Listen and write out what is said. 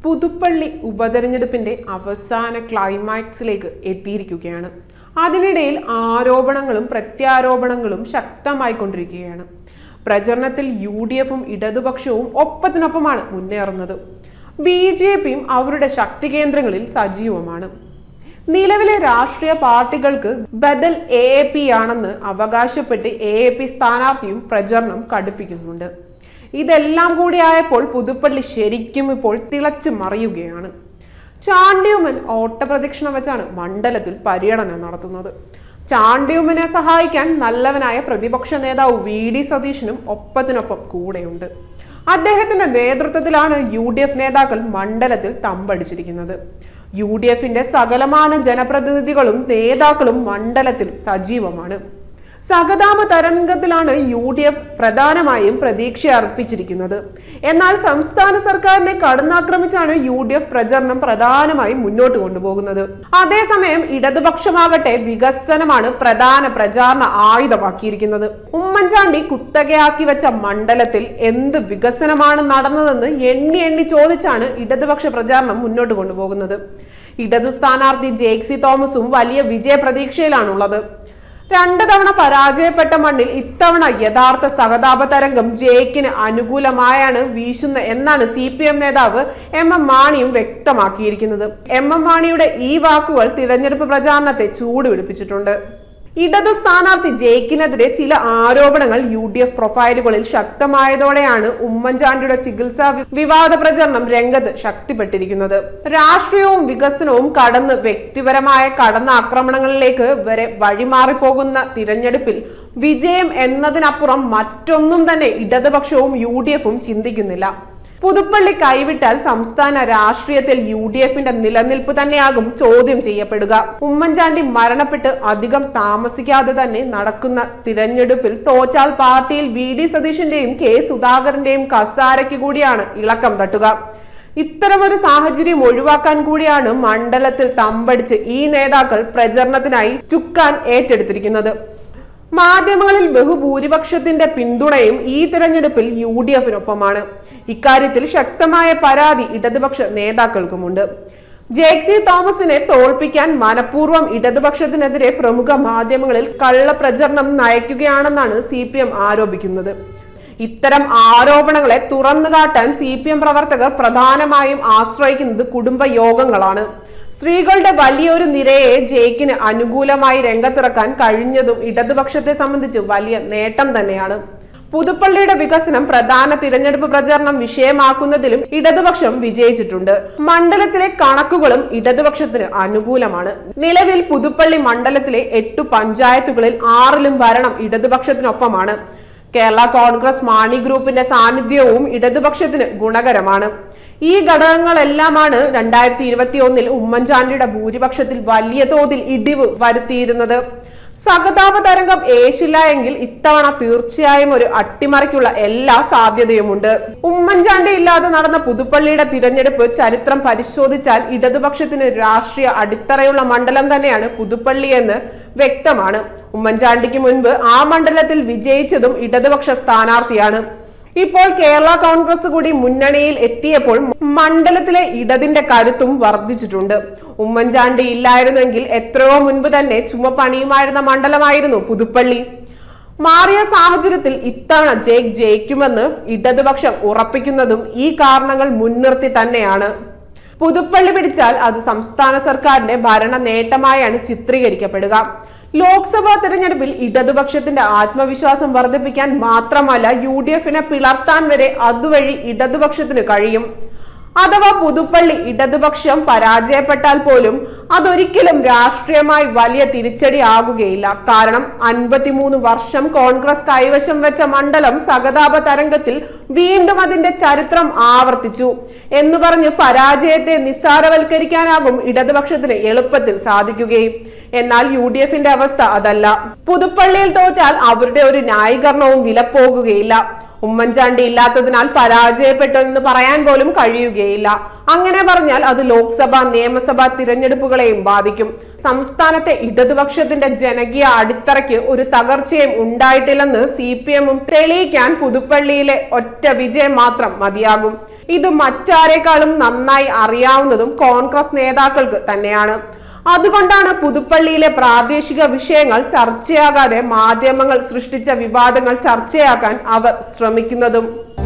പുതുപ്പള്ളി ഉപതെരഞ്ഞെടുപ്പിന്റെ അവസാന ക്ലൈമാക്സിലേക്ക് എത്തിയിരിക്കുകയാണ് അതിനിടയിൽ ആരോപണങ്ങളും പ്രത്യാരോപണങ്ങളും ശക്തമായിക്കൊണ്ടിരിക്കുകയാണ് പ്രചരണത്തിൽ യു ഡി എഫും ഇടതുപക്ഷവും ഒപ്പത്തിനൊപ്പമാണ് മുന്നേറുന്നത് ബി ജെ പിയും അവരുടെ ശക്തി കേന്ദ്രങ്ങളിൽ സജീവമാണ് നിലവിലെ രാഷ്ട്രീയ പാർട്ടികൾക്ക് ബദൽ എ എ പി ആണെന്ന് അവകാശപ്പെട്ട് എ എ പി സ്ഥാനാർത്ഥിയും പ്രചരണം കടുപ്പിക്കുന്നുണ്ട് ഇതെല്ലാം കൂടി ആയപ്പോൾ പുതുപ്പള്ളി ശരിക്കും ഇപ്പോൾ തിളച്ചു മറിയുകയാണ് ചാണ്ടിയുമൻ ഓട്ടപ്രദക്ഷിണം വെച്ചാണ് മണ്ഡലത്തിൽ പര്യടനം നടത്തുന്നത് ചാണ്ടിയുമ്മനെ സഹായിക്കാൻ നല്ലവനായ പ്രതിപക്ഷ നേതാവ് വി ഡി സതീശനും ഒപ്പത്തിനൊപ്പം കൂടെയുണ്ട് അദ്ദേഹത്തിന്റെ നേതൃത്വത്തിലാണ് യു ഡി എഫ് നേതാക്കൾ മണ്ഡലത്തിൽ തമ്പടിച്ചിരിക്കുന്നത് യു ഡി എഫിന്റെ സകലമാന ജനപ്രതിനിധികളും നേതാക്കളും മണ്ഡലത്തിൽ സജീവമാണ് സഹതാപ തരംഗത്തിലാണ് യു ഡി എഫ് പ്രധാനമായും പ്രതീക്ഷ അർപ്പിച്ചിരിക്കുന്നത് എന്നാൽ സംസ്ഥാന സർക്കാരിനെ കടന്നാക്രമിച്ചാണ് യു ഡി എഫ് പ്രചരണം പ്രധാനമായും മുന്നോട്ട് കൊണ്ടുപോകുന്നത് അതേസമയം ഇടതുപക്ഷമാകട്ടെ വികസനമാണ് പ്രധാന പ്രചാരണ ആയുധമാക്കിയിരിക്കുന്നത് ഉമ്മൻചാണ്ടി കുത്തകയാക്കി വെച്ച മണ്ഡലത്തിൽ എന്ത് വികസനമാണ് നടന്നതെന്ന് എണ്ണി എണ്ണി ചോദിച്ചാണ് ഇടതുപക്ഷ പ്രചാരണം മുന്നോട്ട് കൊണ്ടുപോകുന്നത് ഇടതു സ്ഥാനാർത്ഥി ജേക്സി തോമസും വലിയ വിജയ പ്രതീക്ഷയിലാണുള്ളത് രണ്ട് തവണ പരാജയപ്പെട്ട മണ്ണിൽ ഇത്തവണ യഥാർത്ഥ സഹതാപ തരംഗം ജയിക്കിന് അനുകൂലമായാണ് വീശുന്ന എന്നാണ് സി പി എം നേതാവ് എം എം മാണിയും വ്യക്തമാക്കിയിരിക്കുന്നത് എം എം മാണിയുടെ ഈ വാക്കുകൾ തിരഞ്ഞെടുപ്പ് പ്രചാരണത്തെ ചൂടുപിടിപ്പിച്ചിട്ടുണ്ട് ഇടതു സ്ഥാനാർത്ഥി ജയിക്കിനെതിരെ ചില ആരോപണങ്ങൾ യു ഡി എഫ് പ്രൊഫൈലുകളിൽ ശക്തമായതോടെയാണ് ഉമ്മൻചാണ്ടിയുടെ ചികിത്സാ വി- വിവാദ പ്രചരണം രംഗത്ത് ശക്തിപ്പെട്ടിരിക്കുന്നത് രാഷ്ട്രീയവും വികസനവും കടന്ന് വ്യക്തിപരമായ കടന്നാക്രമണങ്ങളിലേക്ക് വരെ വഴിമാറിപ്പോകുന്ന തിരഞ്ഞെടുപ്പിൽ വിജയം എന്നതിനപ്പുറം മറ്റൊന്നും തന്നെ ഇടതുപക്ഷവും യു ഡി എഫും ചിന്തിക്കുന്നില്ല പുതുപ്പള്ളി കൈവിട്ടാൽ സംസ്ഥാന രാഷ്ട്രീയത്തിൽ യു ഡി എഫിന്റെ നിലനിൽപ്പ് തന്നെയാകും ചോദ്യം ചെയ്യപ്പെടുക ഉമ്മൻചാണ്ടി മരണപ്പെട്ട് അധികം താമസിക്കാതെ തന്നെ നടക്കുന്ന തിരഞ്ഞെടുപ്പിൽ തോറ്റാൽ പാർട്ടിയിൽ വി ഡി സതീശന്റെയും കെ സുധാകരന്റെയും കസാരയ്ക്ക് കൂടിയാണ് ഇളക്കം തട്ടുക ഇത്തരമൊരു സാഹചര്യം ഒഴിവാക്കാൻ കൂടിയാണ് മണ്ഡലത്തിൽ തമ്പടിച്ച് ഈ നേതാക്കൾ പ്രചരണത്തിനായി ചുക്കാൻ ഏറ്റെടുത്തിരിക്കുന്നത് മാധ്യമങ്ങളിൽ ബഹുഭൂരിപക്ഷത്തിന്റെ പിന്തുണയും ഈ തെരഞ്ഞെടുപ്പിൽ യു ഡി എഫിനൊപ്പമാണ് ഇക്കാര്യത്തിൽ ശക്തമായ പരാതി ഇടതുപക്ഷ നേതാക്കൾക്കുമുണ്ട് ജേക്സി തോമസിനെ തോൽപ്പിക്കാൻ മനഃപൂർവ്വം ഇടതുപക്ഷത്തിനെതിരെ പ്രമുഖ മാധ്യമങ്ങളിൽ കള്ളപ്രചരണം നയിക്കുകയാണെന്നാണ് സി പി എം ആരോപിക്കുന്നത് ഇത്തരം ആരോപണങ്ങളെ തുറന്നു കാട്ടാൻ സി പി എം പ്രവർത്തകർ പ്രധാനമായും ആശ്രയിക്കുന്നത് കുടുംബ യോഗങ്ങളാണ് സ്ത്രീകളുടെ വലിയൊരു നിരയെ ജയിക്കിന് അനുകൂലമായി രംഗത്തിറക്കാൻ കഴിഞ്ഞതും ഇടതുപക്ഷത്തെ സംബന്ധിച്ച് വലിയ നേട്ടം തന്നെയാണ് പുതുപ്പള്ളിയുടെ വികസനം പ്രധാന തിരഞ്ഞെടുപ്പ് പ്രചാരണം വിഷയമാക്കുന്നതിലും ഇടതുപക്ഷം വിജയിച്ചിട്ടുണ്ട് മണ്ഡലത്തിലെ കണക്കുകളും ഇടതുപക്ഷത്തിന് അനുകൂലമാണ് നിലവിൽ പുതുപ്പള്ളി മണ്ഡലത്തിലെ എട്ടു പഞ്ചായത്തുകളിൽ ആറിലും ഭരണം ഇടതുപക്ഷത്തിനൊപ്പമാണ് കേരള കോൺഗ്രസ് മാണി ഗ്രൂപ്പിന്റെ സാന്നിധ്യവും ഇടതുപക്ഷത്തിന് ഗുണകരമാണ് ഈ ഘടകങ്ങളെല്ലാമാണ് രണ്ടായിരത്തി ഇരുപത്തി ഒന്നിൽ ഉമ്മൻചാണ്ടിയുടെ ഭൂരിപക്ഷത്തിൽ വലിയ തോതിൽ ഇടിവ് വരുത്തിയിരുന്നത് സഹതാപ തരംഗം ഏശില്ല എങ്കിൽ ഇത്തവണ തീർച്ചയായും ഒരു അട്ടിമറിക്കുള്ള എല്ലാ സാധ്യതയുമുണ്ട് ഉമ്മൻചാണ്ടി ഇല്ലാതെ നടന്ന പുതുപ്പള്ളിയുടെ തിരഞ്ഞെടുപ്പ് ചരിത്രം പരിശോധിച്ചാൽ ഇടതുപക്ഷത്തിന് രാഷ്ട്രീയ അടിത്തറയുള്ള മണ്ഡലം തന്നെയാണ് പുതുപ്പള്ളി എന്ന് വ്യക്തമാണ് ഉമ്മൻചാണ്ടിക്ക് മുൻപ് ആ മണ്ഡലത്തിൽ വിജയിച്ചതും ഇടതുപക്ഷ സ്ഥാനാർത്ഥിയാണ് ഇപ്പോൾ കേരള കോൺഗ്രസ് കൂടി മുന്നണിയിൽ എത്തിയപ്പോൾ മണ്ഡലത്തിലെ ഇടതിന്റെ കരുത്തും വർദ്ധിച്ചിട്ടുണ്ട് ഉമ്മൻചാണ്ടി ഇല്ലായിരുന്നെങ്കിൽ എത്രയോ മുൻപ് തന്നെ ചുമപ്പണിയുമായിരുന്ന മണ്ഡലമായിരുന്നു പുതുപ്പള്ളി മാറിയ സാഹചര്യത്തിൽ ഇത്തവണ ജയിക്ക് ജയിക്കുമെന്ന് ഇടതുപക്ഷം ഉറപ്പിക്കുന്നതും ഈ കാരണങ്ങൾ മുൻനിർത്തി തന്നെയാണ് പുതുപ്പള്ളി പിടിച്ചാൽ അത് സംസ്ഥാന സർക്കാരിന്റെ ഭരണ നേട്ടമായാണ് ചിത്രീകരിക്കപ്പെടുക ലോക്സഭാ തെരഞ്ഞെടുപ്പിൽ ഇടതുപക്ഷത്തിന്റെ ആത്മവിശ്വാസം വർദ്ധിപ്പിക്കാൻ മാത്രമല്ല യു ഡി എഫിനെ പിളർത്താൻ വരെ അതുവഴി ഇടതുപക്ഷത്തിന് കഴിയും അഥവാ പുതുപ്പള്ളി ഇടതുപക്ഷം പരാജയപ്പെട്ടാൽ പോലും അതൊരിക്കലും രാഷ്ട്രീയമായി വലിയ തിരിച്ചടി ആകുകയില്ല കാരണം അൻപത്തിമൂന്ന് വർഷം കോൺഗ്രസ് കൈവശം വെച്ച മണ്ഡലം സഹതാപ തരംഗത്തിൽ വീണ്ടും അതിന്റെ ചരിത്രം ആവർത്തിച്ചു എന്ന് പറഞ്ഞ് പരാജയത്തെ നിസ്സാരവൽക്കരിക്കാനാകും ഇടതുപക്ഷത്തിന് എളുപ്പത്തിൽ സാധിക്കുകയും എന്നാൽ യു ഡി എഫിന്റെ അവസ്ഥ അതല്ല പുതുപ്പള്ളിയിൽ തോറ്റാൽ അവരുടെ ഒരു ന്യായീകരണവും വിലപ്പോകുകയില്ല ഉമ്മൻചാണ്ടി ഇല്ലാത്തതിനാൽ പരാജയപ്പെട്ടു എന്ന് പറയാൻ പോലും കഴിയുകയില്ല അങ്ങനെ പറഞ്ഞാൽ അത് ലോക്സഭ നിയമസഭാ തിരഞ്ഞെടുപ്പുകളെയും ബാധിക്കും സംസ്ഥാനത്തെ ഇടതുപക്ഷത്തിന്റെ ജനകീയ അടിത്തറയ്ക്ക് ഒരു തകർച്ചയും ഉണ്ടായിട്ടില്ലെന്ന് സി പി എമ്മും തെളിയിക്കാൻ പുതുപ്പള്ളിയിലെ ഒറ്റ വിജയം മാത്രം മതിയാകും ഇത് മറ്റാരെക്കാളും നന്നായി അറിയാവുന്നതും കോൺഗ്രസ് നേതാക്കൾക്ക് തന്നെയാണ് അതുകൊണ്ടാണ് പുതുപ്പള്ളിയിലെ പ്രാദേശിക വിഷയങ്ങൾ ചർച്ചയാകാതെ മാധ്യമങ്ങൾ സൃഷ്ടിച്ച വിവാദങ്ങൾ ചർച്ചയാക്കാൻ അവർ ശ്രമിക്കുന്നതും